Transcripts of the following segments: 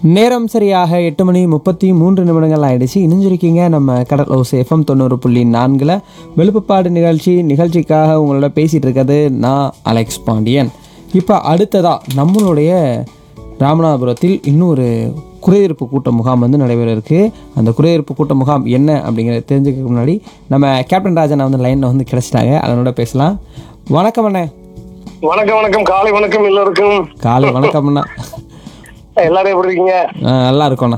நேரம் சரியாக எட்டு மணி முப்பத்தி மூன்று நிமிடங்கள் ஆயிடுச்சு இணைஞ்சிருக்கீங்க நம்ம கடல் ஓஸ் எஃப்எம் தொண்ணூறு புள்ளி நான்கில் வெளுப்புப்பாடு நிகழ்ச்சி நிகழ்ச்சிக்காக உங்களோட பேசிகிட்டு இருக்கிறது நான் அலெக்ஸ் பாண்டியன் இப்போ அடுத்ததா நம்மளுடைய ராமநாதபுரத்தில் இன்னொரு குறைதீர்ப்பு கூட்ட முகாம் வந்து நடைபெற இருக்கு அந்த குறைதீர்ப்பு கூட்ட முகாம் என்ன அப்படிங்கிறத தெரிஞ்சுக்க முன்னாடி நம்ம கேப்டன் ராஜன் வந்து லைனில் வந்து கிடைச்சிட்டாங்க அதனோட பேசலாம் வணக்கம் அண்ணே வணக்கம் வணக்கம் காலை வணக்கம் எல்லோருக்கும் காலை வணக்கம் அண்ணா எல்லாரும் எப்படி இருக்கீங்க ஆ, நல்லா இருக்கோண்ணா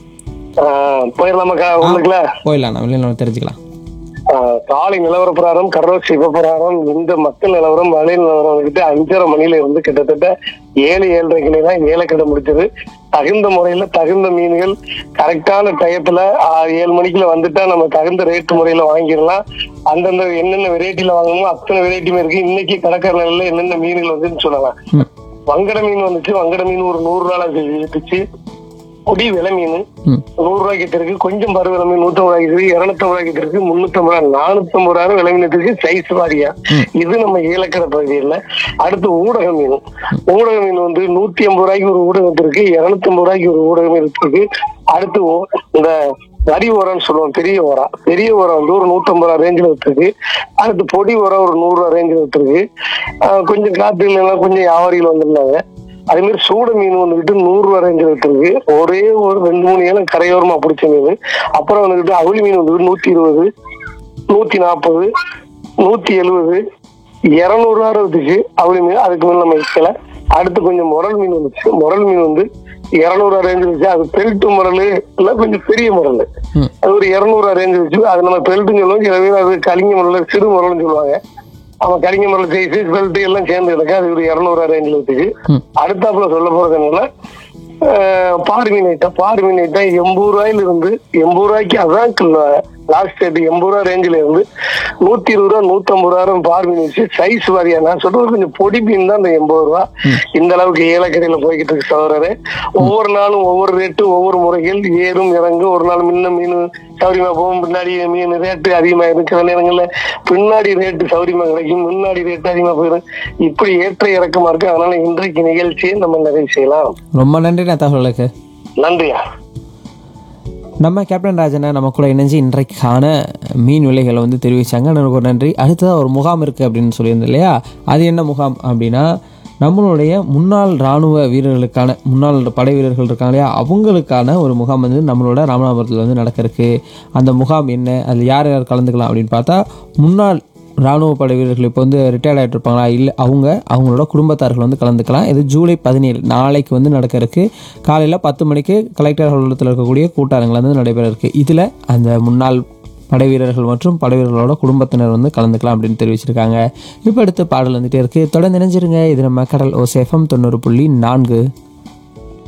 ஆஹ் போயிடலாமாக்கா உங்களுக்குல போயிடலாம் வெளியில் தெரிஞ்சுக்கலாம் ஆஹ் காலை நிலவர பிரகாரம் கடலூர் சிவ பிரகாரம் இந்த மக்கள் நிலவரம் மழை நிலவரம் கிட்ட அஞ்சரை மணில இருந்து கிட்டத்தட்ட ஏழு ஏழரைக்கு தான் ஏலக்கடை முடிச்சது தகுந்த முறையில தகுந்த மீன்கள் கரெக்டான டயத்துல ஆஹ் ஏழு மணிக்குள்ள வந்துட்டா நம்ம தகுந்த ரேட்டு முறையில வாங்கிடலாம் அந்தந்த என்னென்ன வெரைட்டில வாங்கணுமோ அத்தனை வெரைட்டியுமே இருக்கு இன்னைக்கு கடற்கரை நிலையில என்னென்ன மீன்கள் வந்துன்னு சொல்லலாம் ம் வங்கட மீன் வந்துச்சு வங்கட மீன் ஒரு நூறு ரூபாய் இருந்துச்சு கொடி விலை மீன் ம் நூறு ரூபாய்க்கு இருக்கு கொஞ்சம் பருவ மீன் நூத்தம்பது ரூபாய்க்கு இருக்கு இருநூத்தம்பது ரூபாய்க்கு இருக்கு முன்னூத்தம்பது ரூபாய் நானூத்தம்பது ரூபாய் விலை மீன் இருக்கு சைஸ் வாரியா இது நம்ம ஏலக்கடை பகுதியில் அடுத்து ஊடக மீன் ஊடக மீன் வந்து நூத்தி ஐம்பது ரூபாய்க்கு ஒரு ஊடகம் இருக்கு இருநூத்தம்பது ரூபாய்க்கு ஒரு ஊடகம் இருக்கு அடுத்து ஓ- இந்த வரி உரம்னு சொல்லுவோம் பெரிய உரம் பெரிய உரம் வந்து ஒரு நூத்தம்பது ரூபா ரேஞ்சில் விட்டுருக்கு அடுத்து பொடி உரம் ஒரு நூறு ரூபா ரேஞ்சில் விட்டுருக்கு ஆஹ் கொஞ்சம் காத்து இல்லைன்னா கொஞ்சம் வியாபாரிகள் வந்திருந்தாங்க அதே மாதிரி சூட மீன் வந்துகிட்டு நூறு ரூபா ரேஞ்சில் இருக்கு ஒரே ஒரு ரெண்டு மூணு ஏலம் கரையோரமா பிடிச்ச மீன் அப்புறம் வந்துகிட்டு அவுளி மீன் வந்துட்டு நூத்தி இருபது நூத்தி நாற்பது நூத்தி எழுபது இருநூறு ரூபா வந்துச்சு அவுளி மீன் அதுக்கு மேல நம்ம விற்கல அடுத்து கொஞ்சம் முரல் மீன் வந்துச்சு முரல் மீன் வந்து இருநூறு ரூபா ரேஞ்ச் இருந்துச்சு அது பெல்ட் முரல் இல்ல கொஞ்சம் பெரிய முரல் ம். அது ஒரு இருநூறு ரூபா ரேஞ்ச் இருந்துச்சு அது நம்ம பெல்ட்னு சொல்லுவோம் சில பேர் அது கலிங்க முரல் சிறு முரல்னு சொல்லுவாங்க அவன் கலிங்க முரல் சைஸ் பெல்ட் எல்லாம் சேர்ந்து கிடக்கு அது ஒரு இருநூறு ரேஞ்சில் வந்துச்சு ம். அடுத்தாப்புல சொல்ல போறது என்னன்னா அஹ், பார் மீன் ஐட்டம் பார் மீன் ஐட்டம் எண்பது ரூபாயில இருந்து எண்பது ரூபாய்க்கு அதான் லாஸ்ட் ரேட் எண்பது ரூபா ரேஞ்சில இருந்து நூத்தி இருபது ரூபா நூத்தம்பது ரூபா பார் மீன் வச்சு சைஸ் வாரியா நான் சொல்றது கொஞ்சம் பொடி மீன் தான் இந்த எண்பது ரூபா இந்த அளவுக்கு ஏலக்கடையில போய்கிட்டு இருக்கு சகோதரரே ஒவ்வொரு நாளும் ஒவ்வொரு ரேட்டு ஒவ்வொரு முறைகள் ஏறும் இறங்கும் ஒரு நாள் முன்ன மீன் சௌரியமா போகும் பின்னாடி மீன் ரேட்டு அதிகமா இருக்கிற நேரங்கள்ல பின்னாடி ரேட்டு சௌரியமா கிடைக்கும் முன்னாடி ரேட்டு அதிகமா போயிடும் இப்படி ஏற்ற இறக்கமா இருக்கு அதனால இன்றைக்கு நிகழ்ச்சியை நம்ம நிறைவு செய்யலாம் ரொம்ப நன்றி நான் தகவலுக்கு நன்றியா நம்ம கேப்டன் ராஜனை நம்ம கூட இணைஞ்சு இன்றைக்கான மீன் விலைகளை வந்து தெரிவிச்சாங்க எனக்கு ஒரு நன்றி அடுத்ததாக ஒரு முகாம் இருக்குது அப்படின்னு சொல்லியிருந்தேன் இல்லையா அது என்ன முகாம் அப்படின்னா நம்மளுடைய முன்னாள் இராணுவ வீரர்களுக்கான முன்னாள் படை வீரர்கள் இருக்காங்க இல்லையா அவங்களுக்கான ஒரு முகாம் வந்து நம்மளோட ராமநாதபுரத்தில் வந்து நடக்க இருக்கு அந்த முகாம் என்ன அதில் யார் யார் கலந்துக்கலாம் அப்படின்னு பார்த்தா முன்னாள் ராணுவ படை வீரர்கள் இப்போ வந்து ரிட்டையர்ட் ஆகிட்டு இருப்பாங்களா இல்லை அவங்க அவங்களோட குடும்பத்தார்கள் வந்து கலந்துக்கலாம் இது ஜூலை பதினேழு நாளைக்கு வந்து நடக்க இருக்கு காலையில் பத்து மணிக்கு கலெக்டர் அலுவலகத்தில் இருக்கக்கூடிய கூட்டாரங்கள் வந்து நடைபெற இருக்கு இதில் அந்த முன்னாள் படை வீரர்கள் மற்றும் படை வீரர்களோட குடும்பத்தினர் வந்து கலந்துக்கலாம் அப்படின்னு தெரிவிச்சிருக்காங்க இப்போ அடுத்து பாடல் வந்துட்டே இருக்கு தொடர்ந்து நினைஞ்சிருங்க இது நம்ம கடல் ஓ சேஃபம் தொண்ணூறு புள்ளி நான்கு